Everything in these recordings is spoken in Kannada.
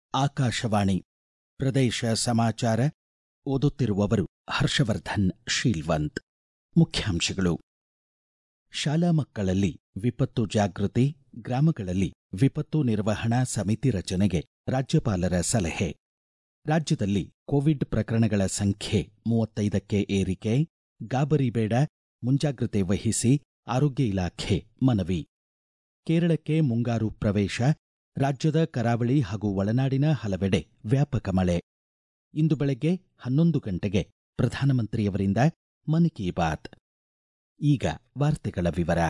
ಆಕಾಶವಾಣಿ ಪ್ರದೇಶ ಸಮಾಚಾರ ಓದುತ್ತಿರುವವರು ಹರ್ಷವರ್ಧನ್ ಶೀಲ್ವಂತ್ ಮುಖ್ಯಾಂಶಗಳು ಶಾಲಾ ಮಕ್ಕಳಲ್ಲಿ ವಿಪತ್ತು ಜಾಗೃತಿ ಗ್ರಾಮಗಳಲ್ಲಿ ವಿಪತ್ತು ನಿರ್ವಹಣಾ ಸಮಿತಿ ರಚನೆಗೆ ರಾಜ್ಯಪಾಲರ ಸಲಹೆ ರಾಜ್ಯದಲ್ಲಿ ಕೋವಿಡ್ ಪ್ರಕರಣಗಳ ಸಂಖ್ಯೆ ಮೂವತ್ತೈದಕ್ಕೆ ಏರಿಕೆ ಗಾಬರಿ ಬೇಡ ಮುಂಜಾಗ್ರತೆ ವಹಿಸಿ ಆರೋಗ್ಯ ಇಲಾಖೆ ಮನವಿ ಕೇರಳಕ್ಕೆ ಮುಂಗಾರು ಪ್ರವೇಶ ರಾಜ್ಯದ ಕರಾವಳಿ ಹಾಗೂ ಒಳನಾಡಿನ ಹಲವೆಡೆ ವ್ಯಾಪಕ ಮಳೆ ಇಂದು ಬೆಳಗ್ಗೆ ಹನ್ನೊಂದು ಗಂಟೆಗೆ ಪ್ರಧಾನಮಂತ್ರಿಯವರಿಂದ ಮನ್ ಕಿ ಬಾತ್ ಈಗ ವಾರ್ತೆಗಳ ವಿವರ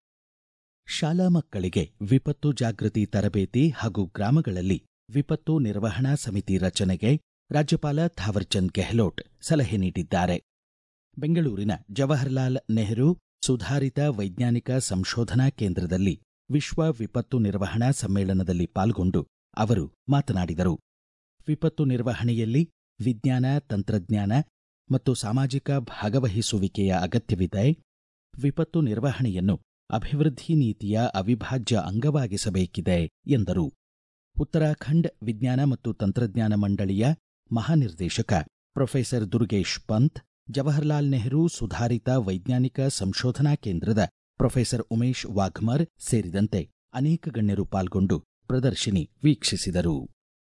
ಶಾಲಾ ಮಕ್ಕಳಿಗೆ ವಿಪತ್ತು ಜಾಗೃತಿ ತರಬೇತಿ ಹಾಗೂ ಗ್ರಾಮಗಳಲ್ಲಿ ವಿಪತ್ತು ನಿರ್ವಹಣಾ ಸಮಿತಿ ರಚನೆಗೆ ರಾಜ್ಯಪಾಲ ಥಾವರ್ಚಂದ್ ಗೆಹ್ಲೋಟ್ ಸಲಹೆ ನೀಡಿದ್ದಾರೆ ಬೆಂಗಳೂರಿನ ಜವಾಹರ್ಲಾಲ್ ನೆಹರು ಸುಧಾರಿತ ವೈಜ್ಞಾನಿಕ ಸಂಶೋಧನಾ ಕೇಂದ್ರದಲ್ಲಿ ವಿಶ್ವ ವಿಪತ್ತು ನಿರ್ವಹಣಾ ಸಮ್ಮೇಳನದಲ್ಲಿ ಪಾಲ್ಗೊಂಡು ಅವರು ಮಾತನಾಡಿದರು ವಿಪತ್ತು ನಿರ್ವಹಣೆಯಲ್ಲಿ ವಿಜ್ಞಾನ ತಂತ್ರಜ್ಞಾನ ಮತ್ತು ಸಾಮಾಜಿಕ ಭಾಗವಹಿಸುವಿಕೆಯ ಅಗತ್ಯವಿದೆ ವಿಪತ್ತು ನಿರ್ವಹಣೆಯನ್ನು ಅಭಿವೃದ್ಧಿ ನೀತಿಯ ಅವಿಭಾಜ್ಯ ಅಂಗವಾಗಿಸಬೇಕಿದೆ ಎಂದರು ಉತ್ತರಾಖಂಡ್ ವಿಜ್ಞಾನ ಮತ್ತು ತಂತ್ರಜ್ಞಾನ ಮಂಡಳಿಯ ಮಹಾನಿರ್ದೇಶಕ ಪ್ರೊಫೆಸರ್ ದುರ್ಗೇಶ್ ಪಂತ್ ಜವಾಹರ್ಲಾಲ್ ನೆಹರು ಸುಧಾರಿತ ವೈಜ್ಞಾನಿಕ ಸಂಶೋಧನಾ ಕೇಂದ್ರದ ಪ್ರೊಫೆಸರ್ ಉಮೇಶ್ ವಾಘ್ಮರ್ ಸೇರಿದಂತೆ ಅನೇಕ ಗಣ್ಯರು ಪಾಲ್ಗೊಂಡು ಪ್ರದರ್ಶಿನಿ ವೀಕ್ಷಿಸಿದರು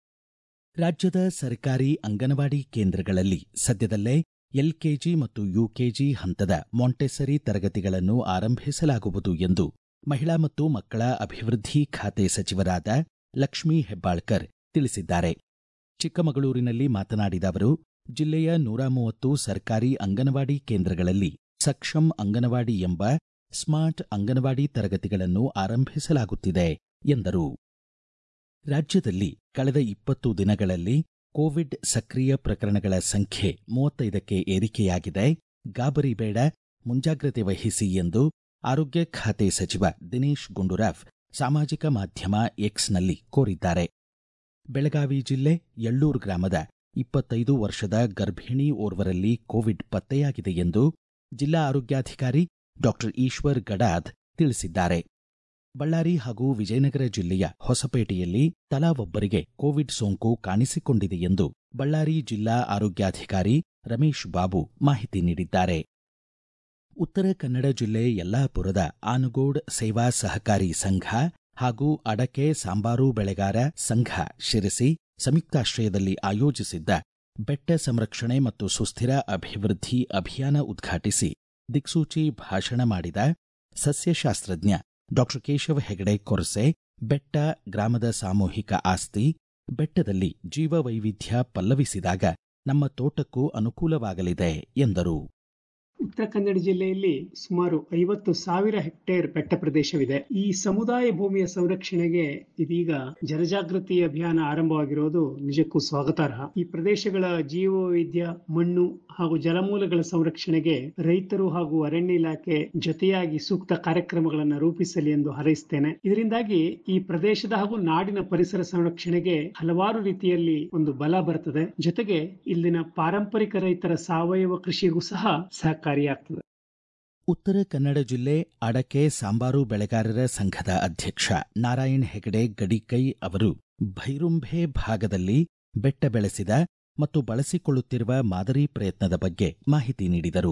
ರಾಜ್ಯದ ಸರ್ಕಾರಿ ಅಂಗನವಾಡಿ ಕೇಂದ್ರಗಳಲ್ಲಿ ಸದ್ಯದಲ್ಲೇ ಎಲ್ಕೆಜಿ ಮತ್ತು ಯುಕೆಜಿ ಹಂತದ ಮಾಂಟೆಸರಿ ತರಗತಿಗಳನ್ನು ಆರಂಭಿಸಲಾಗುವುದು ಎಂದು ಮಹಿಳಾ ಮತ್ತು ಮಕ್ಕಳ ಅಭಿವೃದ್ಧಿ ಖಾತೆ ಸಚಿವರಾದ ಲಕ್ಷ್ಮೀ ಹೆಬ್ಬಾಳ್ಕರ್ ತಿಳಿಸಿದ್ದಾರೆ ಚಿಕ್ಕಮಗಳೂರಿನಲ್ಲಿ ಮಾತನಾಡಿದ ಅವರು ಜಿಲ್ಲೆಯ ನೂರ ಮೂವತ್ತು ಸರ್ಕಾರಿ ಅಂಗನವಾಡಿ ಕೇಂದ್ರಗಳಲ್ಲಿ ಸಕ್ಷಮ್ ಅಂಗನವಾಡಿ ಎಂಬ ಸ್ಮಾರ್ಟ್ ಅಂಗನವಾಡಿ ತರಗತಿಗಳನ್ನು ಆರಂಭಿಸಲಾಗುತ್ತಿದೆ ಎಂದರು ರಾಜ್ಯದಲ್ಲಿ ಕಳೆದ ಇಪ್ಪತ್ತು ದಿನಗಳಲ್ಲಿ ಕೋವಿಡ್ ಸಕ್ರಿಯ ಪ್ರಕರಣಗಳ ಸಂಖ್ಯೆ ಮೂವತ್ತೈದಕ್ಕೆ ಏರಿಕೆಯಾಗಿದೆ ಗಾಬರಿ ಬೇಡ ಮುಂಜಾಗ್ರತೆ ವಹಿಸಿ ಎಂದು ಆರೋಗ್ಯ ಖಾತೆ ಸಚಿವ ದಿನೇಶ್ ಗುಂಡೂರಾವ್ ಸಾಮಾಜಿಕ ಮಾಧ್ಯಮ ಎಕ್ಸ್ನಲ್ಲಿ ಕೋರಿದ್ದಾರೆ ಬೆಳಗಾವಿ ಜಿಲ್ಲೆ ಯಳ್ಳೂರು ಗ್ರಾಮದ ಇಪ್ಪತ್ತೈದು ವರ್ಷದ ಗರ್ಭಿಣಿ ಓರ್ವರಲ್ಲಿ ಕೋವಿಡ್ ಪತ್ತೆಯಾಗಿದೆ ಎಂದು ಜಿಲ್ಲಾ ಆರೋಗ್ಯಾಧಿಕಾರಿ ಡಾಕ್ಟರ್ ಈಶ್ವರ್ ಗಡಾದ್ ತಿಳಿಸಿದ್ದಾರೆ ಬಳ್ಳಾರಿ ಹಾಗೂ ವಿಜಯನಗರ ಜಿಲ್ಲೆಯ ಹೊಸಪೇಟೆಯಲ್ಲಿ ತಲಾ ಒಬ್ಬರಿಗೆ ಕೋವಿಡ್ ಸೋಂಕು ಕಾಣಿಸಿಕೊಂಡಿದೆ ಎಂದು ಬಳ್ಳಾರಿ ಜಿಲ್ಲಾ ಆರೋಗ್ಯಾಧಿಕಾರಿ ರಮೇಶ್ ಬಾಬು ಮಾಹಿತಿ ನೀಡಿದ್ದಾರೆ ಉತ್ತರ ಕನ್ನಡ ಜಿಲ್ಲೆ ಯಲ್ಲಾಪುರದ ಆನಗೋಡ್ ಸೇವಾ ಸಹಕಾರಿ ಸಂಘ ಹಾಗೂ ಅಡಕೆ ಸಾಂಬಾರು ಬೆಳೆಗಾರ ಸಂಘ ಶಿರಸಿ ಸಂಯುಕ್ತಾಶ್ರಯದಲ್ಲಿ ಆಯೋಜಿಸಿದ್ದ ಬೆಟ್ಟ ಸಂರಕ್ಷಣೆ ಮತ್ತು ಸುಸ್ಥಿರ ಅಭಿವೃದ್ಧಿ ಅಭಿಯಾನ ಉದ್ಘಾಟಿಸಿ ದಿಕ್ಸೂಚಿ ಭಾಷಣ ಮಾಡಿದ ಸಸ್ಯಶಾಸ್ತ್ರಜ್ಞ ಡಾಕ್ಟರ್ ಕೇಶವ ಹೆಗಡೆ ಕೊರಸೆ ಬೆಟ್ಟ ಗ್ರಾಮದ ಸಾಮೂಹಿಕ ಆಸ್ತಿ ಬೆಟ್ಟದಲ್ಲಿ ಜೀವವೈವಿಧ್ಯ ಪಲ್ಲವಿಸಿದಾಗ ನಮ್ಮ ತೋಟಕ್ಕೂ ಅನುಕೂಲವಾಗಲಿದೆ ಎಂದರು ಉತ್ತರ ಕನ್ನಡ ಜಿಲ್ಲೆಯಲ್ಲಿ ಸುಮಾರು ಐವತ್ತು ಸಾವಿರ ಹೆಕ್ಟೇರ್ ಬೆಟ್ಟ ಪ್ರದೇಶವಿದೆ ಈ ಸಮುದಾಯ ಭೂಮಿಯ ಸಂರಕ್ಷಣೆಗೆ ಇದೀಗ ಜನಜಾಗೃತಿ ಅಭಿಯಾನ ಆರಂಭವಾಗಿರೋದು ನಿಜಕ್ಕೂ ಸ್ವಾಗತಾರ್ಹ ಈ ಪ್ರದೇಶಗಳ ಜೀವವೈವಿಧ್ಯ ಮಣ್ಣು ಹಾಗೂ ಜಲಮೂಲಗಳ ಸಂರಕ್ಷಣೆಗೆ ರೈತರು ಹಾಗೂ ಅರಣ್ಯ ಇಲಾಖೆ ಜೊತೆಯಾಗಿ ಸೂಕ್ತ ಕಾರ್ಯಕ್ರಮಗಳನ್ನು ರೂಪಿಸಲಿ ಎಂದು ಹಾರೈಸುತ್ತೇನೆ ಇದರಿಂದಾಗಿ ಈ ಪ್ರದೇಶದ ಹಾಗೂ ನಾಡಿನ ಪರಿಸರ ಸಂರಕ್ಷಣೆಗೆ ಹಲವಾರು ರೀತಿಯಲ್ಲಿ ಒಂದು ಬಲ ಬರುತ್ತದೆ ಜೊತೆಗೆ ಇಲ್ಲಿನ ಪಾರಂಪರಿಕ ರೈತರ ಸಾವಯವ ಕೃಷಿಗೂ ಸಹ ಸಹಕಾರ ಉತ್ತರ ಕನ್ನಡ ಜಿಲ್ಲೆ ಅಡಕೆ ಸಾಂಬಾರು ಬೆಳೆಗಾರರ ಸಂಘದ ಅಧ್ಯಕ್ಷ ನಾರಾಯಣ್ ಹೆಗಡೆ ಗಡಿಕೈ ಅವರು ಭೈರುಂಭೆ ಭಾಗದಲ್ಲಿ ಬೆಟ್ಟ ಬೆಳೆಸಿದ ಮತ್ತು ಬಳಸಿಕೊಳ್ಳುತ್ತಿರುವ ಮಾದರಿ ಪ್ರಯತ್ನದ ಬಗ್ಗೆ ಮಾಹಿತಿ ನೀಡಿದರು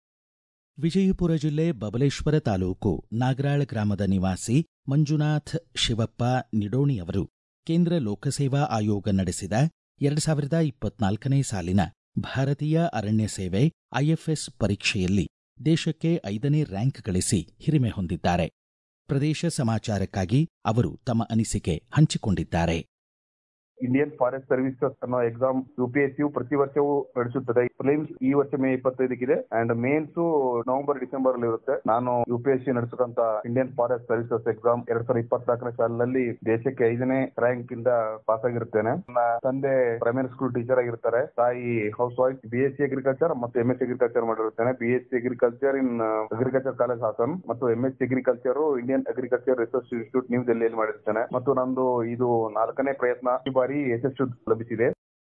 ವಿಜಯಪುರ ಜಿಲ್ಲೆ ಬಬಲೇಶ್ವರ ತಾಲೂಕು ನಾಗರಾಳ್ ಗ್ರಾಮದ ನಿವಾಸಿ ಮಂಜುನಾಥ್ ಶಿವಪ್ಪ ನಿಡೋಣಿ ಅವರು ಕೇಂದ್ರ ಲೋಕಸೇವಾ ಆಯೋಗ ನಡೆಸಿದ ಎರಡು ಸಾವಿರದ ಇಪ್ಪತ್ನಾಲ್ಕನೇ ಸಾಲಿನ ಭಾರತೀಯ ಅರಣ್ಯ ಸೇವೆ ಐಎಫ್ಎಸ್ ಪರೀಕ್ಷೆಯಲ್ಲಿ ದೇಶಕ್ಕೆ ಐದನೇ ರ್ಯಾಂಕ್ ಗಳಿಸಿ ಹಿರಿಮೆ ಹೊಂದಿದ್ದಾರೆ ಪ್ರದೇಶ ಸಮಾಚಾರಕ್ಕಾಗಿ ಅವರು ತಮ್ಮ ಅನಿಸಿಕೆ ಹಂಚಿಕೊಂಡಿದ್ದಾರೆ ಇಂಡಿಯನ್ ಫಾರೆಸ್ಟ್ ಸರ್ವಿಸಸ್ ಅನ್ನೋ ಎಕ್ಸಾಮ್ ಯುಪಿಎಸ್ಸಿ ಪ್ರತಿ ವರ್ಷವೂ ನಡೆಸುತ್ತದೆ ಪ್ರಿಲಿಮ್ಸ್ ಈ ವರ್ಷ ಮೇ ಇಪ್ಪತ್ತೈದಕ್ಕಿದೆ ಅಂಡ್ ಮೇನ್ಸ್ ನವೆಂಬರ್ ಡಿಸೆಂಬರ್ ಅಲ್ಲಿ ಇರುತ್ತೆ ನಾನು ಯುಪಿಎಸ್ಸಿ ನಡೆಸತಂತ ಇಂಡಿಯನ್ ಫಾರೆಸ್ಟ್ ಸರ್ವಿಸಸ್ ಎಕ್ಸಾಮ್ ಎರಡ್ ಸಾವಿರದ ಇಪ್ಪತ್ನಾಲ್ಕನೇ ಸಾಲಿನಲ್ಲಿ ದೇಶಕ್ಕೆ ಐದನೇ ರ್ಯಾಂಕ್ ಇಂದ ಪಾಸ್ ಆಗಿರುತ್ತೇನೆ ನನ್ನ ತಂದೆ ಪ್ರೈಮರಿ ಸ್ಕೂಲ್ ಟೀಚರ್ ಆಗಿರ್ತಾರೆ ತಾಯಿ housewife B S C agriculture ಮತ್ತು ಎಂ ಎಸ್ ಅಗ್ರಿಕಲ್ಚರ್ ಮಾಡಿರುತ್ತೇನೆ B S C agriculture in agriculture college Hassan ಮತ್ತು M S C agriculture Indian agriculture research institute New ದೆಹಲಿಯಲ್ಲಿ ಮಾಡಿರುತ್ತೇನೆ ಮತ್ತು ನಂದು ಇದು ನಾಲ್ಕನೇ ಪ್ರಯತ್ನ ಈ ಬಾರಿ ಯಶಸ್ಸು ಲಭಿಸಿದೆ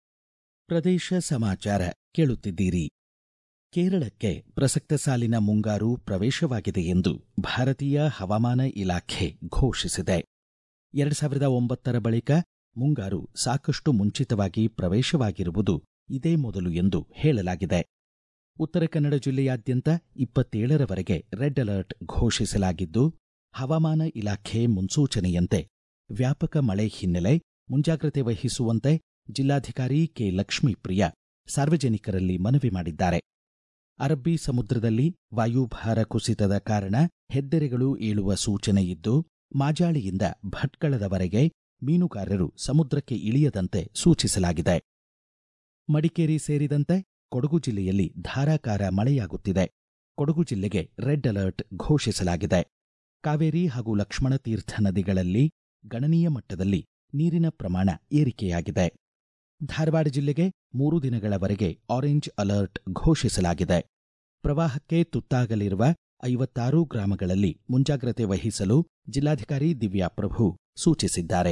ಪ್ರದೇಶ ಸಮಾಚಾರ ಕೇಳುತ್ತಿದ್ದೀರಿ ಕೇರಳಕ್ಕೆ ಪ್ರಸಕ್ತ ಸಾಲಿನ ಮುಂಗಾರು ಪ್ರವೇಶವಾಗಿದೆ ಎಂದು ಭಾರತೀಯ ಹವಾಮಾನ ಇಲಾಖೆ ಘೋಷಿಸಿದೆ ಎರಡು ಸಾವಿರದ ಒಂಬತ್ತರ ಬಳಿಕ ಮುಂಗಾರು ಸಾಕಷ್ಟು ಮುಂಚಿತವಾಗಿ ಪ್ರವೇಶವಾಗಿರುವುದು ಇದೇ ಮೊದಲು ಎಂದು ಹೇಳಲಾಗಿದೆ ಉತ್ತರ ಕನ್ನಡ ಜಿಲ್ಲೆಯಾದ್ಯಂತ ಇಪ್ಪತ್ತೇಳರವರೆಗೆ ರೆಡ್ ಅಲರ್ಟ್ ಘೋಷಿಸಲಾಗಿದ್ದು ಹವಾಮಾನ ಇಲಾಖೆ ಮುನ್ಸೂಚನೆಯಂತೆ ವ್ಯಾಪಕ ಮಳೆ ಹಿನ್ನೆಲೆ ಮುಂಜಾಗ್ರತೆ ವಹಿಸುವಂತೆ ಜಿಲ್ಲಾಧಿಕಾರಿ ಕೆ ಲಕ್ಷ್ಮೀಪ್ರಿಯ ಸಾರ್ವಜನಿಕರಲ್ಲಿ ಮನವಿ ಮಾಡಿದ್ದಾರೆ ಅರಬ್ಬಿ ಸಮುದ್ರದಲ್ಲಿ ವಾಯುಭಾರ ಕುಸಿತದ ಕಾರಣ ಹೆದ್ದೆರೆಗಳು ಏಳುವ ಸೂಚನೆ ಇದ್ದು ಮಾಜಾಳಿಯಿಂದ ಭಟ್ಕಳದವರೆಗೆ ಮೀನುಗಾರರು ಸಮುದ್ರಕ್ಕೆ ಇಳಿಯದಂತೆ ಸೂಚಿಸಲಾಗಿದೆ ಮಡಿಕೇರಿ ಸೇರಿದಂತೆ ಕೊಡಗು ಜಿಲ್ಲೆಯಲ್ಲಿ ಧಾರಾಕಾರ ಮಳೆಯಾಗುತ್ತಿದೆ ಕೊಡಗು ಜಿಲ್ಲೆಗೆ ರೆಡ್ ಅಲರ್ಟ್ ಘೋಷಿಸಲಾಗಿದೆ ಕಾವೇರಿ ಹಾಗೂ ಲಕ್ಷ್ಮಣತೀರ್ಥ ನದಿಗಳಲ್ಲಿ ಗಣನೀಯ ಮಟ್ಟದಲ್ಲಿ ನೀರಿನ ಪ್ರಮಾಣ ಏರಿಕೆಯಾಗಿದೆ ಧಾರವಾಡ ಜಿಲ್ಲೆಗೆ ಮೂರು ದಿನಗಳವರೆಗೆ ಆರೆಂಜ್ ಅಲರ್ಟ್ ಘೋಷಿಸಲಾಗಿದೆ ಪ್ರವಾಹಕ್ಕೆ ತುತ್ತಾಗಲಿರುವ ಐವತ್ತಾರು ಗ್ರಾಮಗಳಲ್ಲಿ ಮುಂಜಾಗ್ರತೆ ವಹಿಸಲು ಜಿಲ್ಲಾಧಿಕಾರಿ ದಿವ್ಯಾ ಪ್ರಭು ಸೂಚಿಸಿದ್ದಾರೆ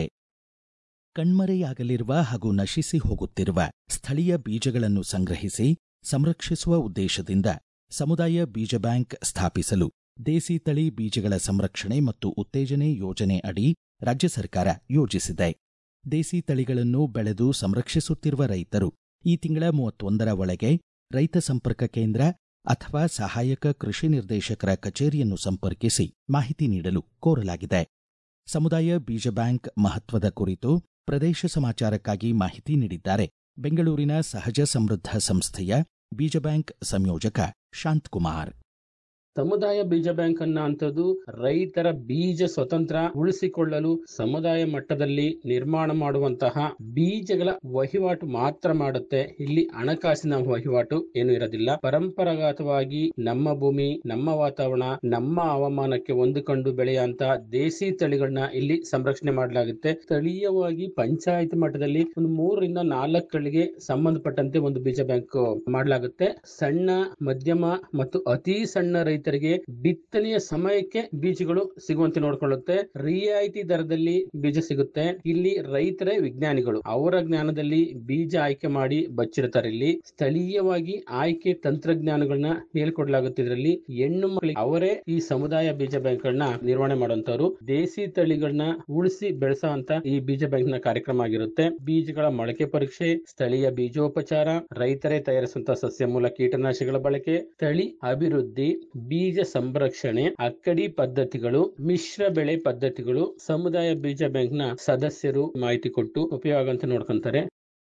ಕಣ್ಮರೆಯಾಗಲಿರುವ ಹಾಗೂ ನಶಿಸಿ ಹೋಗುತ್ತಿರುವ ಸ್ಥಳೀಯ ಬೀಜಗಳನ್ನು ಸಂಗ್ರಹಿಸಿ ಸಂರಕ್ಷಿಸುವ ಉದ್ದೇಶದಿಂದ ಸಮುದಾಯ ಬೀಜ ಬ್ಯಾಂಕ್ ಸ್ಥಾಪಿಸಲು ದೇಸಿ ತಳಿ ಬೀಜಗಳ ಸಂರಕ್ಷಣೆ ಮತ್ತು ಉತ್ತೇಜನೆ ಯೋಜನೆ ಅಡಿ ರಾಜ್ಯ ಸರ್ಕಾರ ಯೋಜಿಸಿದೆ ದೇಸಿ ತಳಿಗಳನ್ನು ಬೆಳೆದು ಸಂರಕ್ಷಿಸುತ್ತಿರುವ ರೈತರು ಈ ತಿಂಗಳ ಮೂವತ್ತೊಂದರ ಒಳಗೆ ರೈತ ಸಂಪರ್ಕ ಕೇಂದ್ರ ಅಥವಾ ಸಹಾಯಕ ಕೃಷಿ ನಿರ್ದೇಶಕರ ಕಚೇರಿಯನ್ನು ಸಂಪರ್ಕಿಸಿ ಮಾಹಿತಿ ನೀಡಲು ಕೋರಲಾಗಿದೆ ಸಮುದಾಯ ಬೀಜ ಬ್ಯಾಂಕ್ ಮಹತ್ವದ ಕುರಿತು ಪ್ರದೇಶ ಸಮಾಚಾರಕ್ಕಾಗಿ ಮಾಹಿತಿ ನೀಡಿದ್ದಾರೆ ಬೆಂಗಳೂರಿನ ಸಹಜ ಸಮೃದ್ಧ ಸಂಸ್ಥೆಯ ಬೀಜ ಬ್ಯಾಂಕ್ ಸಂಯೋಜಕ ಶಾಂತಕುಮಾರ್ ಸಮುದಾಯ ಬೀಜ ಬ್ಯಾಂಕ್ ಅನ್ನ ಅಂತದ್ದು ರೈತರ ಬೀಜ ಸ್ವತಂತ್ರ ಉಳಿಸಿಕೊಳ್ಳಲು ಸಮುದಾಯ ಮಟ್ಟದಲ್ಲಿ ನಿರ್ಮಾಣ ಮಾಡುವಂತಹ ಬೀಜಗಳ ವಹಿವಾಟು ಮಾತ್ರ ಮಾಡುತ್ತೆ ಇಲ್ಲಿ ಹಣಕಾಸಿನ ವಹಿವಾಟು ಏನು ಇರೋದಿಲ್ಲ ಪರಂಪರಾಗತವಾಗಿ ನಮ್ಮ ಭೂಮಿ ನಮ್ಮ ವಾತಾವರಣ ನಮ್ಮ ಹವಾಮಾನಕ್ಕೆ ಹೊಂದಿಕೊಂಡು ಬೆಳೆಯುವಂತಹ ದೇಸಿ ತಳಿಗಳನ್ನ ಇಲ್ಲಿ ಸಂರಕ್ಷಣೆ ಮಾಡಲಾಗುತ್ತೆ ಸ್ಥಳೀಯವಾಗಿ ಪಂಚಾಯತ್ ಮಟ್ಟದಲ್ಲಿ ಒಂದು ಮೂರರಿಂದ ನಾಲ್ಕಗಳಿಗೆ ಸಂಬಂಧಪಟ್ಟಂತೆ ಒಂದು ಬೀಜ ಬ್ಯಾಂಕ್ ಮಾಡಲಾಗುತ್ತೆ ಸಣ್ಣ ಮಧ್ಯಮ ಮತ್ತು ಅತಿ ಸಣ್ಣ ರೈತ ರೈತರಿಗೆ ಬಿತ್ತನೆಯ ಸಮಯಕ್ಕೆ ಬೀಜಗಳು ಸಿಗುವಂತೆ ನೋಡಿಕೊಳ್ಳುತ್ತೆ ರಿಯಾಯಿತಿ ದರದಲ್ಲಿ ಬೀಜ ಸಿಗುತ್ತೆ ಇಲ್ಲಿ ರೈತರೇ ವಿಜ್ಞಾನಿಗಳು ಅವರ ಜ್ಞಾನದಲ್ಲಿ ಬೀಜ ಆಯ್ಕೆ ಮಾಡಿ ಬಚ್ಚಿರ್ತಾರೆ ಇಲ್ಲಿ ಸ್ಥಳೀಯವಾಗಿ ಆಯ್ಕೆ ತಂತ್ರಜ್ಞಾನಗಳನ್ನ ಹೇಳ್ಕೊಡ್ಲಾಗುತ್ತೆ ಇದರಲ್ಲಿ ಹೆಣ್ಣು ಮಕ್ಕಳಿಗೆ ಅವರೇ ಈ ಸಮುದಾಯ ಬೀಜ ಬ್ಯಾಂಕ್ ಗಳನ್ನ ನಿರ್ವಹಣೆ ಮಾಡುವಂತವ್ರು ದೇಸಿ ತಳಿಗಳನ್ನ ಉಳಿಸಿ ಬೆಳೆಸುವಂತ ಈ ಬೀಜ ಬ್ಯಾಂಕ್ ನ ಕಾರ್ಯಕ್ರಮ ಆಗಿರುತ್ತೆ ಬೀಜಗಳ ಮೊಳಕೆ ಪರೀಕ್ಷೆ ಸ್ಥಳೀಯ ಬೀಜೋಪಚಾರ ರೈತರೇ ತಯಾರಿಸುವಂತಹ ಸಸ್ಯ ಮೂಲ ಕೀಟನಾಶಕಗಳ ಬಳಕೆ ತಳಿ ಅಭಿವೃದ್ಧಿ ಬೀಜ ಸಂರಕ್ಷಣೆ ಅಕ್ಕಡಿ ಪದ್ಧತಿಗಳು ಮಿಶ್ರ ಬೆಳೆ ಪದ್ಧತಿಗಳು ಸಮುದಾಯ ಬೀಜ ಬ್ಯಾಂಕ್ ನ ಸದಸ್ಯರು ಮಾಹಿತಿ ಕೊಟ್ಟು ಉಪಯೋಗ ಅಂತ ನೋಡ್ಕೊಂತಾರೆ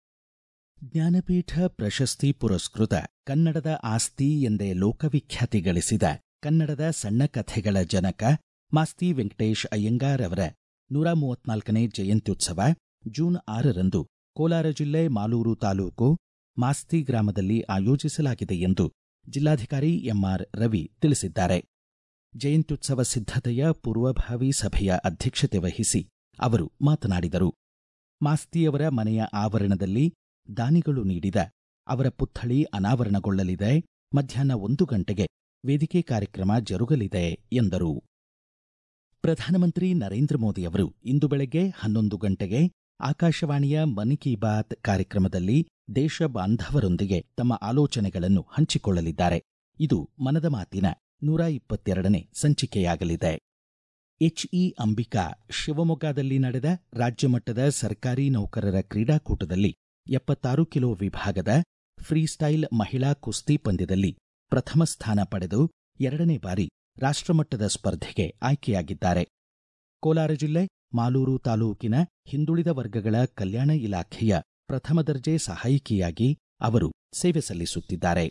ಜ್ಞಾನಪೀಠ ಪ್ರಶಸ್ತಿ ಪುರಸ್ಕೃತ ಕನ್ನಡದ ಆಸ್ತಿ ಎಂದೇ ಲೋಕವಿಖ್ಯಾತಿ ಗಳಿಸಿದ ಕನ್ನಡದ ಸಣ್ಣ ಕಥೆಗಳ ಜನಕ ಮಾಸ್ತಿ ವೆಂಕಟೇಶ್ ಅಯ್ಯಂಗಾರ್ ಅವರ ನೂರ ಮೂವತ್ನಾಲ್ಕನೇ ಜಯಂತ್ಯುತ್ಸವ ಜೂನ್ ಆರರಂದು ಕೋಲಾರ ಜಿಲ್ಲೆ ಮಾಲೂರು ತಾಲೂಕು ಮಾಸ್ತಿ ಗ್ರಾಮದಲ್ಲಿ ಆಯೋಜಿಸಲಾಗಿದೆ ಎಂದು ಜಿಲ್ಲಾಧಿಕಾರಿ ಎಂಆರ್ ರವಿ ತಿಳಿಸಿದ್ದಾರೆ ಜಯಂತ್ಯುತ್ಸವ ಸಿದ್ಧತೆಯ ಪೂರ್ವಭಾವಿ ಸಭೆಯ ಅಧ್ಯಕ್ಷತೆ ವಹಿಸಿ ಅವರು ಮಾತನಾಡಿದರು ಮಾಸ್ತಿಯವರ ಮನೆಯ ಆವರಣದಲ್ಲಿ ದಾನಿಗಳು ನೀಡಿದ ಅವರ ಪುತ್ಥಳಿ ಅನಾವರಣಗೊಳ್ಳಲಿದೆ ಮಧ್ಯಾಹ್ನ ಒಂದು ಗಂಟೆಗೆ ವೇದಿಕೆ ಕಾರ್ಯಕ್ರಮ ಜರುಗಲಿದೆ ಎಂದರು ಪ್ರಧಾನಮಂತ್ರಿ ನರೇಂದ್ರ ಮೋದಿ ಅವರು ಇಂದು ಬೆಳಗ್ಗೆ ಹನ್ನೊಂದು ಗಂಟೆಗೆ ಆಕಾಶವಾಣಿಯ ಮನ್ ಕಿ ಬಾತ್ ಕಾರ್ಯಕ್ರಮದಲ್ಲಿ ದೇಶ ಬಾಂಧವರೊಂದಿಗೆ ತಮ್ಮ ಆಲೋಚನೆಗಳನ್ನು ಹಂಚಿಕೊಳ್ಳಲಿದ್ದಾರೆ ಇದು ಮನದ ಮಾತಿನ ನೂರ ಇಪ್ಪತ್ತೆರಡನೇ ಸಂಚಿಕೆಯಾಗಲಿದೆ ಎಚ್ಇ ಅಂಬಿಕಾ ಶಿವಮೊಗ್ಗದಲ್ಲಿ ನಡೆದ ರಾಜ್ಯಮಟ್ಟದ ಸರ್ಕಾರಿ ನೌಕರರ ಕ್ರೀಡಾಕೂಟದಲ್ಲಿ ಎಪ್ಪತ್ತಾರು ಕಿಲೋ ವಿಭಾಗದ ಫ್ರೀಸ್ಟೈಲ್ ಮಹಿಳಾ ಕುಸ್ತಿ ಪಂದ್ಯದಲ್ಲಿ ಪ್ರಥಮ ಸ್ಥಾನ ಪಡೆದು ಎರಡನೇ ಬಾರಿ ರಾಷ್ಟ್ರಮಟ್ಟದ ಸ್ಪರ್ಧೆಗೆ ಆಯ್ಕೆಯಾಗಿದ್ದಾರೆ ಕೋಲಾರ ಜಿಲ್ಲೆ ಮಾಲೂರು ತಾಲೂಕಿನ ಹಿಂದುಳಿದ ವರ್ಗಗಳ ಕಲ್ಯಾಣ ಇಲಾಖೆಯ ಪ್ರಥಮ ದರ್ಜೆ ಸಹಾಯಕಿಯಾಗಿ ಅವರು ಸೇವೆ ಸಲ್ಲಿಸುತ್ತಿದ್ದಾರೆ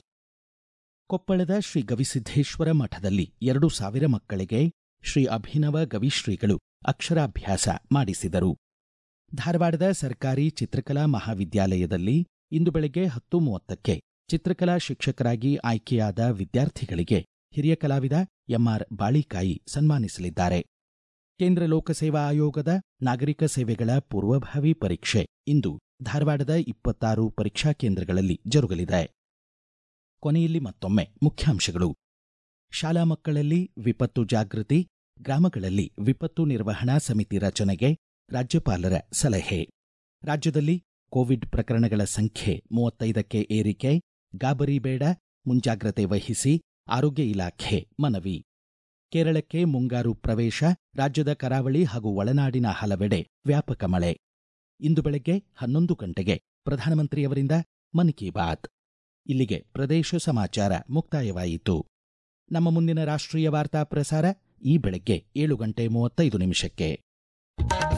ಕೊಪ್ಪಳದ ಶ್ರೀ ಗವಿಸಿದ್ದೇಶ್ವರ ಮಠದಲ್ಲಿ ಎರಡು ಸಾವಿರ ಮಕ್ಕಳಿಗೆ ಶ್ರೀ ಅಭಿನವ ಗವಿಶ್ರೀಗಳು ಅಕ್ಷರಾಭ್ಯಾಸ ಮಾಡಿಸಿದರು ಧಾರವಾಡದ ಸರ್ಕಾರಿ ಚಿತ್ರಕಲಾ ಮಹಾವಿದ್ಯಾಲಯದಲ್ಲಿ ಇಂದು ಬೆಳಗ್ಗೆ ಹತ್ತು ಮೂವತ್ತಕ್ಕೆ ಚಿತ್ರಕಲಾ ಶಿಕ್ಷಕರಾಗಿ ಆಯ್ಕೆಯಾದ ವಿದ್ಯಾರ್ಥಿಗಳಿಗೆ ಹಿರಿಯ ಕಲಾವಿದ ಎಂಆರ್ ಬಾಳಿಕಾಯಿ ಸನ್ಮಾನಿಸಲಿದ್ದಾರೆ ಕೇಂದ್ರ ಲೋಕಸೇವಾ ಆಯೋಗದ ನಾಗರಿಕ ಸೇವೆಗಳ ಪೂರ್ವಭಾವಿ ಪರೀಕ್ಷೆ ಇಂದು ಧಾರವಾಡದ ಇಪ್ಪತ್ತಾರು ಪರೀಕ್ಷಾ ಕೇಂದ್ರಗಳಲ್ಲಿ ಜರುಗಲಿದೆ ಕೊನೆಯಲ್ಲಿ ಮತ್ತೊಮ್ಮೆ ಮುಖ್ಯಾಂಶಗಳು ಶಾಲಾ ಮಕ್ಕಳಲ್ಲಿ ವಿಪತ್ತು ಜಾಗೃತಿ ಗ್ರಾಮಗಳಲ್ಲಿ ವಿಪತ್ತು ನಿರ್ವಹಣಾ ಸಮಿತಿ ರಚನೆಗೆ ರಾಜ್ಯಪಾಲರ ಸಲಹೆ ರಾಜ್ಯದಲ್ಲಿ ಕೋವಿಡ್ ಪ್ರಕರಣಗಳ ಸಂಖ್ಯೆ ಮೂವತ್ತೈದಕ್ಕೆ ಏರಿಕೆ ಗಾಬರಿ ಬೇಡ ಮುಂಜಾಗ್ರತೆ ವಹಿಸಿ ಆರೋಗ್ಯ ಇಲಾಖೆ ಮನವಿ ಕೇರಳಕ್ಕೆ ಮುಂಗಾರು ಪ್ರವೇಶ ರಾಜ್ಯದ ಕರಾವಳಿ ಹಾಗೂ ಒಳನಾಡಿನ ಹಲವೆಡೆ ವ್ಯಾಪಕ ಮಳೆ ಇಂದು ಬೆಳಗ್ಗೆ ಹನ್ನೊಂದು ಗಂಟೆಗೆ ಪ್ರಧಾನಮಂತ್ರಿಯವರಿಂದ ಮನ್ ಕಿ ಬಾತ್ ಇಲ್ಲಿಗೆ ಪ್ರದೇಶ ಸಮಾಚಾರ ಮುಕ್ತಾಯವಾಯಿತು ನಮ್ಮ ಮುಂದಿನ ರಾಷ್ಟ್ರೀಯ ವಾರ್ತಾ ಪ್ರಸಾರ ಈ ಬೆಳಗ್ಗೆ ಏಳು ಗಂಟೆ ಮೂವತ್ತೈದು ನಿಮಿಷಕ್ಕೆ